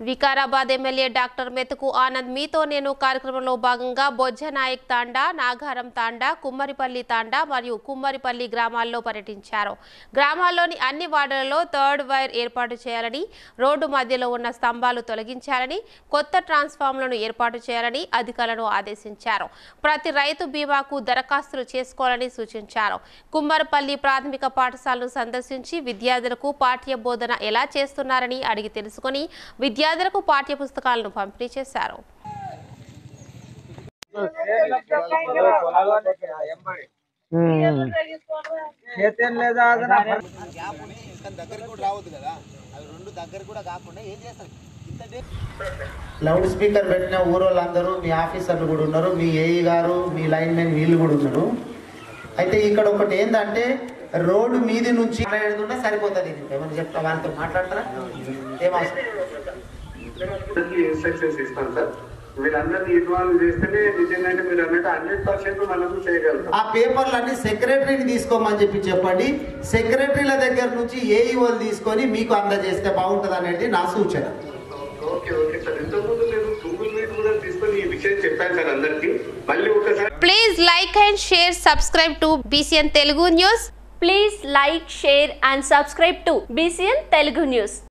Vikarabad MLA doctor మెతుకు ఆనంద్ మీతో నేను కార్యక్రమంలో భాగంగా బొజ్జనాయక్ తాండా నాగారం తాండా కుమ్మరిపల్లి తాండా మరియు కుమ్మరిపల్లి గ్రామాల్లో పర్యటించారు గ్రామాల్లోని అన్ని వార్డులలో థర్డ్ వైర్ ఏర్పాటు చేయాలని రోడ్డు మధ్యలో ఉన్న స్తంభాలు తొలగించాలని కొత్త ట్రాన్స్ఫార్మర్లను ఏర్పాటు చేయాలని అధికారులను ఆదేశించారు ప్రతి రైతు బీమాకు దరఖాస్తులు చేసుకోవాలని సూచించారు కుమ్మరిపల్లి ప్రాథమిక పాఠశాలను సందర్శించి విద్యార్థులకు పాఠ్య బోధన ఎలా చేస్తున్నారని అడిగి తెలుసుకుని విద్యార్థులకు పాఠ్య పుస్తకాలను పంపిణీ చేశారు చేతేం లేదా గ్యాప్ ఉంది ఇంకా దగ్గరికి కూడా రావద్దు కదా అవి రెండు దగ్గర కూడా కాకుండా ఏం చేస్తారు ఇంత డే లౌడ్ స్పీకర్ పెట్టిన ఊరోళ్ళందరూ మీ ఆఫీసర్లు కూడా ఉన్నారు మీ ఏఈ గారు మీ లైన్ మెన్ వీళ్ళు కూడా ఉన్నారు అయితే ఇక్కడ ఒకటి ఏంటంటే రోడ్డు మీది నుంచి మాట్లాడేది సరిపోతుంది ఇది ఏమన్నా చెప్తా వాళ్ళతో మాట్లాడతారా ఏం అవసరం అందరికీ ఇన్స్ట్రక్షన్స్ ఇస్తాం సార్ వీళ్ళందరినీ ఇన్వాల్వ్ చేస్తేనే నిజంగా మీరు అన్నట్టు హండ్రెడ్ పర్సెంట్ మనము చేయగలుగుతాం ఆ పేపర్లన్నీ సెక్రటరీని తీసుకోమని చెప్పి చెప్పండి సెక్రటరీల దగ్గర నుంచి ఏఈఓలు తీసుకొని మీకు అందజేస్తే బాగుంటుంది అనేది నా సూచన ఓకే ఓకే సార్ ఇంతకుముందు నేను గూగుల్ మీట్ కూడా తీసుకొని ఈ విషయం చెప్పాను సార్ అందరికి మళ్ళీ ఒకసారి please like and share subscribe to BCN Telugu news Please like, share and subscribe to BCN Telugu News.